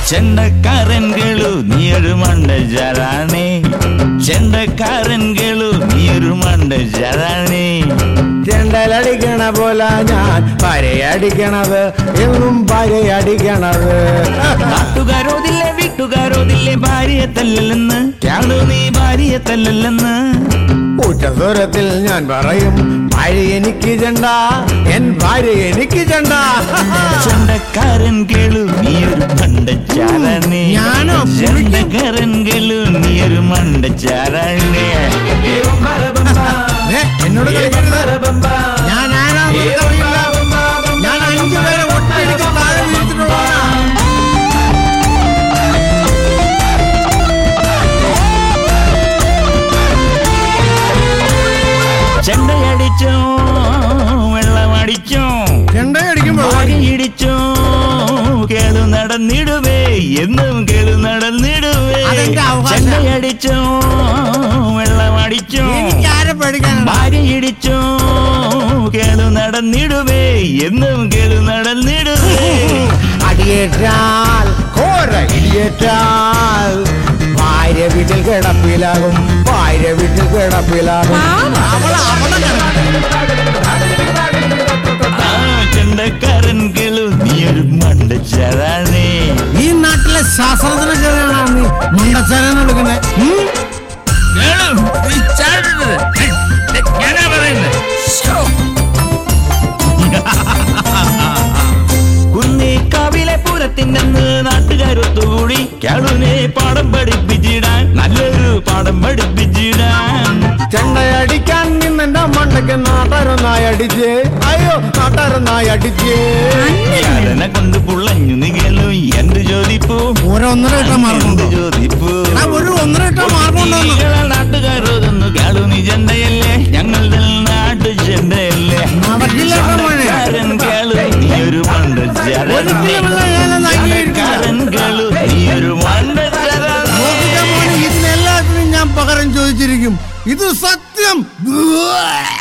ചെണ്ടക്കാരൻ കേളു നീയൊരു മണ്ടജാരാണേ ചെണ്ടക്കാരൻ കേളു നീയൊരു മണ്ടജാരാണേ ചെണ്ടലടിക്കണ പോലെ ഞാൻ പരയടിക്കണത് എന്നും പരയടിക്കണത് നാട്ടുകാരോതില്ലേ വീട്ടുകാരോതില്ലേ ഭാര്യയെ തല്ലല്ലെന്ന് ക്യാളു നീ ഭാര്യയെ തല്ലല്ലെന്ന് ഉച്ചസ്വരത്തിൽ ഞാൻ പറയും ഭാര്യ എനിക്ക് ചെണ്ട എൻ ഭാര്യ എനിക്ക് ചെണ്ട ചെണ്ടക്കാരൻ കേളു നീയൊരു മണ്ടച്ചാരണേ ഞാനോ? ചെണ്ടക്കാരൻ കേളു നീയൊരു മണ്ടച്ചാരണേ ഏ, എന്നോട് കളിക്കരുത്. ഞാൻ ആരാന്ന് നിനക്കറിയില്ല. ഞാൻ അഞ്ചു പേരെ ഒറ്റയടിക്ക് താഴെ വീഴ്ത്തിയിട്ടുള്ളവനാ. ചെണ്ടയടിച്ചോ വെള്ളമടിച്ചോ ചെണ്ടയടിക്കുമ്പോ ഇടിച്ചോ കേളു നടന്നിടുവേ എന്നും കേളു നടന്നിടുവേ അതെന്റെ അവകാശം. ചെണ്ടയടിച്ചോ വെള്ളമടിച്ചോ എനിക്ക് ആരെ പേടിക്കാനാണ് ഭാര്യ ഇടിച്ചോ കേളു നടന്നിടുവേ എന്നും കേളു നടന്നിടുവേ അടിയേറ്റാൽ കോര ഇടിയേറ്റാൽ ഭാര്യ വീട്ടിൽ കിടപ്പിലാകും ഭാര്യ വീട്ടിൽ കിടപ്പിലാകും അവള് അവിടെ ആ ചെണ്ടക്കാരൻ കേളു നീയൊരു മണ്ടച്ചാരാണേ ഈ നാട്ടിലെ ശാസ്ത്രജ്ഞനാണ് നീ മണ്ടച്ചാരൻ എടുക്കുന്നത് ഞാനാ പറയുന്നത് കുന്നേക്കാവിലെ പൂരത്തിനെന്ന് നാട്ടുകാരൊത്തുകൂടി ക്യാളുനെ പാഠം പഠിപ്പിച്ചിടാൻ നല്ലൊരു പാഠം പഠിപ്പിച്ചിടാൻ ചെണ്ടയടിക്കാൻ നിന്നെന്റെ മണ്ടയ്ക്ക് നാട്ടാരൊന്നായി അടിച്ചേ അയ്യോ നാട്ടാരൊന്നായി അടിച്ചേ യാതന കൊണ്ട് പുള്ളഞ്ഞു നികലു എന്ത് ചോദിപ്പൂ ഒരു ഒന്നര ഇട്ട എന്ത് മാർക്കുണ്ടോ ചോദിപ്പൂ ആ, ഒരു ഒന്നര ഇട്ട മാർക്കുണ്ടോന്ന് നാട്ടുകാരോതൊന്നു കാളു നീ ചെണ്ടയല്ലേ ഞങ്ങളുടെ നാട്ടു ചെണ്ടയല്ലേ നടക്കില്ല കേട്ടോ മോനെ. ചെണ്ടക്കാരൻ കേളു നീ ഒരു മണ്ടച്ചാരൻ ഒരിക്കലുമല്ല ഞാനത് അംഗീകരിക്കില്ല. ചെണ്ടക്കാരൻ കേളു നീ ഒരു മണ്ടച്ചാരൻ നോക്കിക്കാൻ മോനെ ഇതിനെല്ലാത്തിനും ഞാൻ പകരം ചോദിച്ചിരിക്കും ഇത് സത്യം